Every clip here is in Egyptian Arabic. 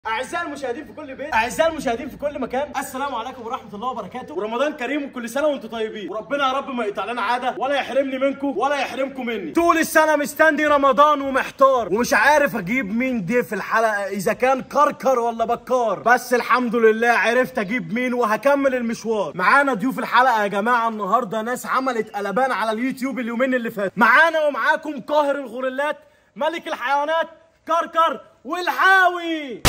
اعزائي المشاهدين في كل بيت اعزائي المشاهدين في كل مكان السلام عليكم ورحمه الله وبركاته ورمضان كريم وكل سنه وانتم طيبين وربنا يا رب ما يقطع لنا عاده ولا يحرمني منكم ولا يحرمكم مني طول السنه مستني رمضان ومحتار ومش عارف اجيب مين ضيف في الحلقه اذا كان كركر ولا بكار بس الحمد لله عرفت اجيب مين وهكمل المشوار معانا ضيوف الحلقه يا جماعه النهارده ناس عملت قلبان على اليوتيوب اليومين اللي فاتوا معانا ومعاكم قاهر الغوريلات ملك الحيوانات كركر والحاوي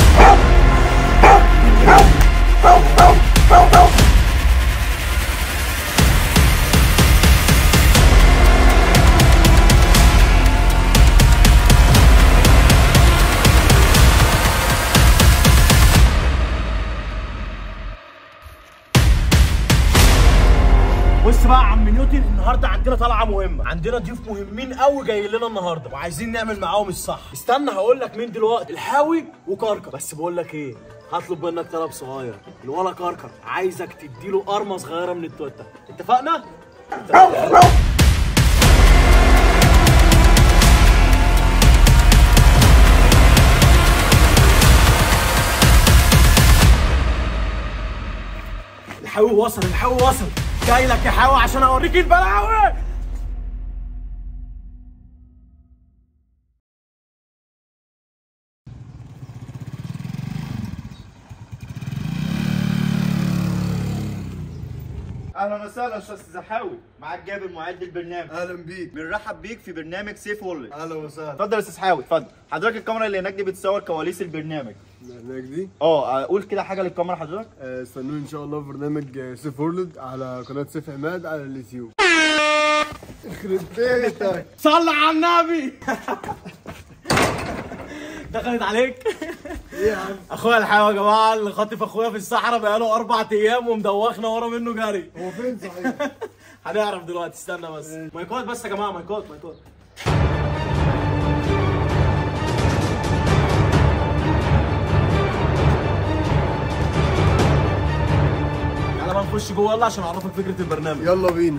بص بقى يا عم نيوتن النهارده عندنا طلعه مهمه عندنا ضيوف مهمين قوي جايين لنا النهارده وعايزين نعمل معاهم الصح استنى هقول لك مين دلوقتي الحاوي وكركر بس بقول لك ايه هطلب منك طلب صغير الولا كركر عايزك تديله قرمه صغيره من التوته اتفقنا الحاوي وصل الحاوي وصل جاي لك يا حاوي عشان اوريك البلاوي اهلا وسهلا استاذ زحاوي معاك جابر معد البرنامج اهلا بيك بنرحب بيك في برنامج سيف وورلد اهلا وسهلا اتفضل يا استاذ حاوي اتفضل حضرتك الكاميرا اللي هناك دي بتصور كواليس البرنامج هناك دي اه قول كده حاجه للكاميرا حضرتك آه، استنوني ان شاء الله في برنامج آه، سيف وورلد على قناه سيف عماد على اليوتيوب يخرب بيتك صل على النبي دخلت عليك ايه يا عم اخويا الحاوي يا جماعه اللي خاطف اخويا في الصحراء بقاله اربع ايام ومدوخنا ورا منه جري هو فين صحيح هنعرف دلوقتي استنى بس مايكات بس يا جماعه مايكات مايكات يلا بقى نخش جوه يلا عشان اعرفك فكره البرنامج يلا بينا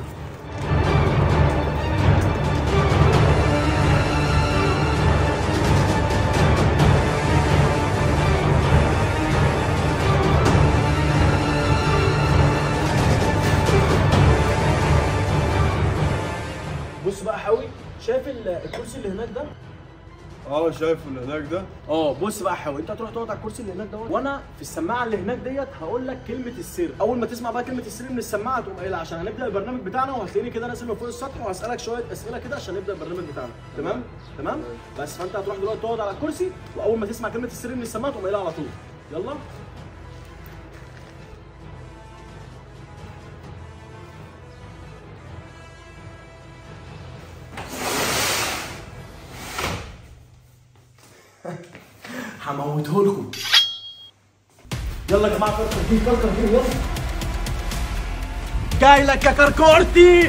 بص بقى حاوي شايف ال- الكرسي اللي هناك ده اه شايفه اللي هناك ده اه بص بقى حاول انت هتروح تقعد على الكرسي اللي هناك دوت وانا في السماعه اللي هناك ديت هقول لك كلمه السر اول ما تسمع بقى كلمه السر من السماعه تقوم قايلها عشان هنبدا البرنامج بتاعنا وهتلاقيني كده نازل من فوق السطح وهسالك شويه اسئله كده عشان نبدا البرنامج بتاعنا تمام تمام بس فانت هتروح دلوقتي تقعد على الكرسي واول ما تسمع كلمه السر من السماعه تقوم قايلها على طول يلا هموته لكم يلا يا جماعه كركر فين كركر فين يلا جاي لك يا كركورتي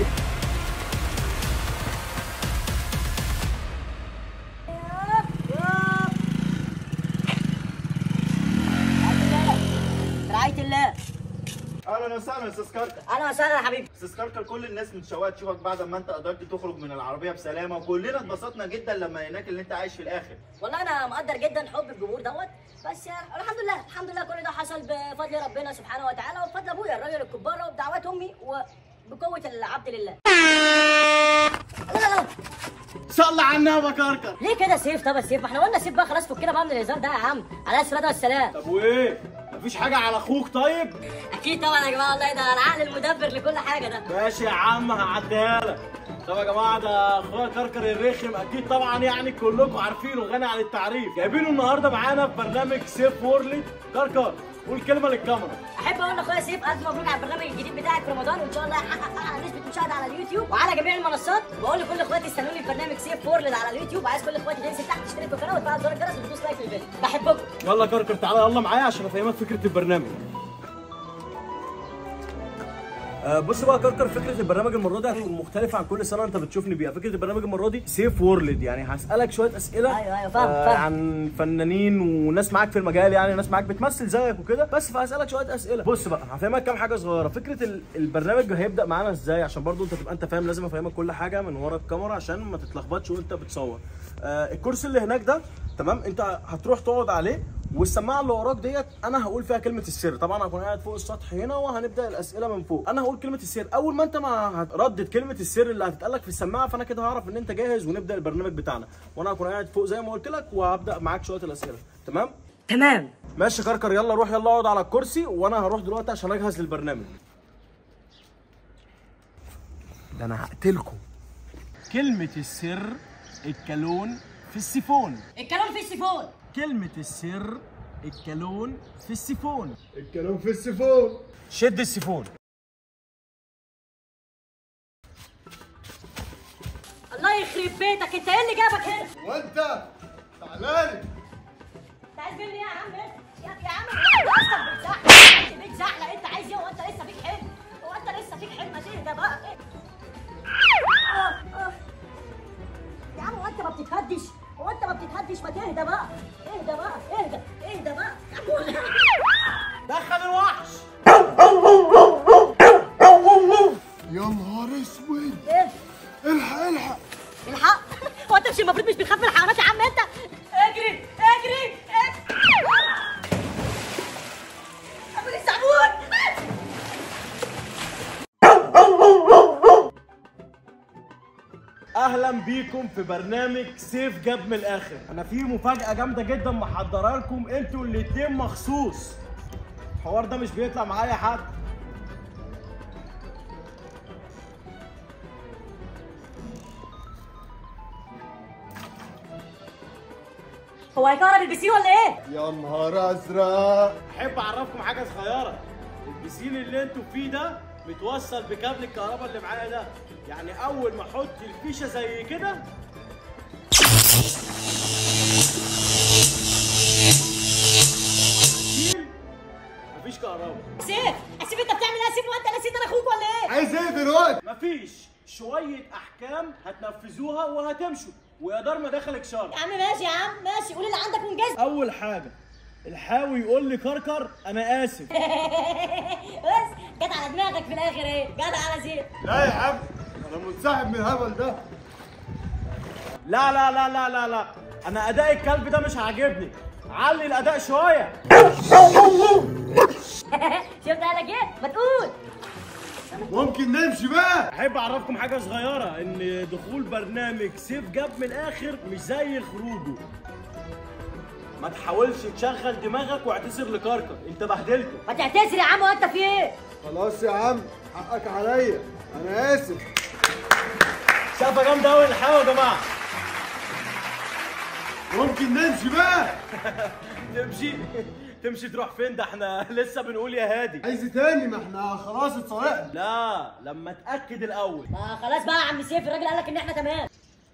برعاية الله اهلا وسهلا استاذ كركر اهلا وسهلا يا حبيبي استاذ كركر كل الناس متشوقه تشوفك بعد ما انت قدرت تخرج من العربيه بسلامه وكلنا اتبسطنا جدا لما لقيناك اللي انت عايش في الاخر والله انا مقدر جدا حب الجمهور دوت بس يعني الحمد لله الحمد لله كل ده حصل بفضل ربنا سبحانه وتعالى وبفضل ابويا الراجل الكبار وبدعوات امي وبقوه العبد لله لا لا لا صل على النبي يا كركر ليه كده سيف طب يا سيف ما احنا قلنا سيف بقى خلاص فكنا بقى من الهزار ده يا عم عليه الصلاه والسلام طب وايه مفيش حاجه على اخوك طيب اكيد طبعا يا جماعه والله ده العقل المدبر لكل حاجه ده ماشي يا عم هعديها لك طب يا جماعه ده اخويا كركر الرخم اكيد طبعا يعني كلكم عارفينه غني عن التعريف جايبينه النهارده معانا في برنامج سيف وورلد كركر قول كلمه للكاميرا احب اقول لاخويا سيف الف مبروك على البرنامج الجديد بتاعك في رمضان وان شاء الله يحقق اعلى نسبه مشاهده على اليوتيوب وعلى جميع المنصات واقول لكل اخواتي استنوني في برنامج سيف فورلد على اليوتيوب عايز كل اخواتي تنزل تحت تشترك في القناه وتفعل زر الجرس وتدوس لايك للفيديو بحبكم يلا كركر تعالى يلا معايا عشان افهمك فكره البرنامج آه، بص بقى كركر فكره البرنامج المره دي هتكون مختلفه عن كل سنه انت بتشوفني بيها فكره البرنامج المره دي سيف وورلد يعني هسالك شويه اسئله أيوة، أيوة، فاهم، آه، فاهم. عن فنانين وناس معاك في المجال يعني ناس معاك بتمثل زيك وكده بس فهسالك شويه اسئله بص بقى هفهمك كام حاجه صغيره فكره ال- البرنامج هيبدا معانا ازاي عشان برضو انت تبقى انت فاهم لازم افهمك كل حاجه من ورا الكاميرا عشان ما تتلخبطش وانت بتصور آه الكرسي اللي هناك ده تمام انت هتروح تقعد عليه والسماعه اللي وراك ديت انا هقول فيها كلمه السر طبعا هكون قاعد فوق السطح هنا وهنبدا الاسئله من فوق انا هقول كلمه السر اول ما انت ما هتردد كلمه السر اللي هتتقال لك في السماعه فانا كده هعرف ان انت جاهز ونبدا البرنامج بتاعنا وانا هكون قاعد فوق زي ما قلت لك وهبدا معاك شويه الاسئله تمام تمام ماشي كركر يلا روح يلا اقعد على الكرسي وانا هروح دلوقتي عشان اجهز للبرنامج ده انا هقتلكم كلمة السر الكالون في السيفون الكلام في السيفون كلمة السر الكالون في السيفون الكلام في السيفون شد السيفون الله يخرب بيتك انت ايه اللي جابك هنا وانت تعالى انت عايز مني ايه يا عم يا يا عم انت اصلا بتزحلق انت بتزحلق انت عايز ايه هو انت لسه فيك حلم هو انت لسه فيك حلم ما تهدى بقى آه، آه. يا عم هو انت ما بتتهدش هو انت ما بتتهدش ما تهدى بقى اهدى بقى اهدى اهدى بقى دخل الوحش يا نهار اسود ايه الحق الحق الحق هو انت مش المفروض مش بتخاف من الحيوانات يا عم انت اجري اجري اجري ابو الزعبون اهلا بيكم في برنامج سيف جاب من الاخر انا في مفاجاه جامده جدا محضرها لكم انتوا الاتنين مخصوص الحوار ده مش بيطلع مع اي حد هو هيكهرب البسين ولا ايه؟ يا نهار ازرق احب اعرفكم حاجه صغيره البسين اللي انتوا فيه ده متوصل بكابل الكهرباء اللي معايا ده يعني اول ما احط الفيشه زي كده البسين مفيش كهرباء سيف سيف انت بتعمل ايه يا سيف وانت نسيت انا اخوك ولا ايه؟ عايز ايه دلوقتي مفيش شويه احكام هتنفذوها وهتمشوا ويا دار ما دخلك شر يا عم ماشي يا عم ماشي قول اللي عندك وانجز اول حاجه الحاوي يقول لي كركر انا اسف بس جت على دماغك في الاخر ايه؟ جت على سيف لا يا عم انا منسحب من الهبل ده لا لا لا لا لا لا انا اداء الكلب ده مش عاجبني علي الاداء شويه شفت انا جيت ما تقول ممكن نمشي بقى احب اعرفكم حاجه صغيره ان دخول برنامج سيف جاب من الاخر مش زي خروجه ما تحاولش تشغل دماغك واعتذر لكركر انت بهدلته ما تعتذر يا عم وانت في ايه؟ خلاص يا عم حقك عليا انا اسف شافه جامده قوي الحاوي يا جماعه ممكن نمشي بقى تمشي تمشي تروح فين ده احنا لسه بنقول يا هادي عايز إيه تاني ما احنا خلاص اتصالحنا لا لما اتاكد الاول ما خلاص بقى يا عم سيف الراجل قال لك ان احنا تمام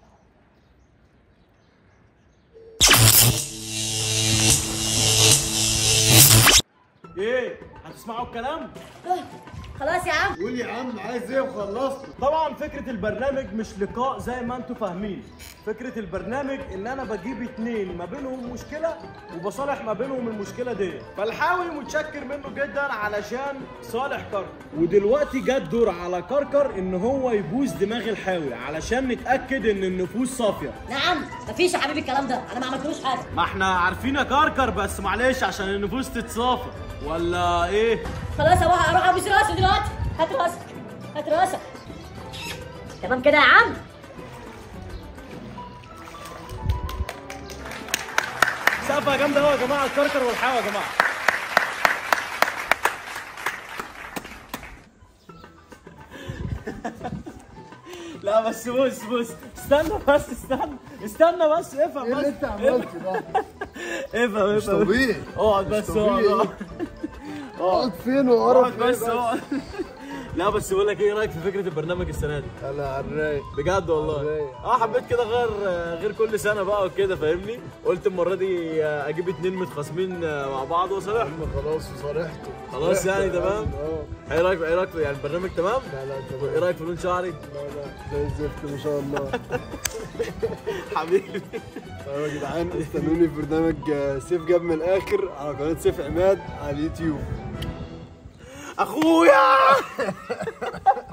ايه هتسمعوا الكلام خلاص يا عم قول يا عم عايز ايه وخلصت طبعا فكرة البرنامج مش لقاء زي ما انتوا فاهمين فكرة البرنامج ان انا بجيب اتنين ما بينهم مشكلة وبصالح ما بينهم المشكلة دي فالحاوي متشكر منه جدا علشان صالح كركر ودلوقتي جت دور على كركر ان هو يبوس دماغ الحاوي علشان نتأكد ان النفوس صافية نعم مفيش يا حبيبي الكلام ده انا ما عملتلوش حاجه ما احنا عارفين يا كركر بس معلش عشان النفوس تتصافى ولا ايه خلاص اروح اروح ابوس راسه دلوقتي هات راسك هات راسك تمام كده يا عم سقفة جامدة اهو يا جماعة الكركر والحاوي يا جماعة لا بس بص بص استنى بس استنى استنى بس افهم ايه بس اللي انت عملته ده افهم مش افهم طبيعي اقعد بس مش اقعد طبيعي. اقعد. اقعد فين اقعد وقرف بس اقعد لا بس بقول لك ايه رايك في فكره البرنامج السنه دي انا على الرايق بجد والله رايق. اه حبيت كده غير غير كل سنه بقى وكده فاهمني قلت المره دي اجيب اتنين متخاصمين مع بعض واصالحهم عم خلاص وصالحته خلاص يعني صالحته يا تمام عم، اه ايه رايك ايه رايك في- يعني البرنامج تمام لا لا ايه تمام رايك في لون شعري لا لا زي الزفت ما شاء الله حبيبي طيب يا جدعان استنوني في برنامج آه، سيف جاب من الاخر على قناه سيف عماد على اليوتيوب اخويا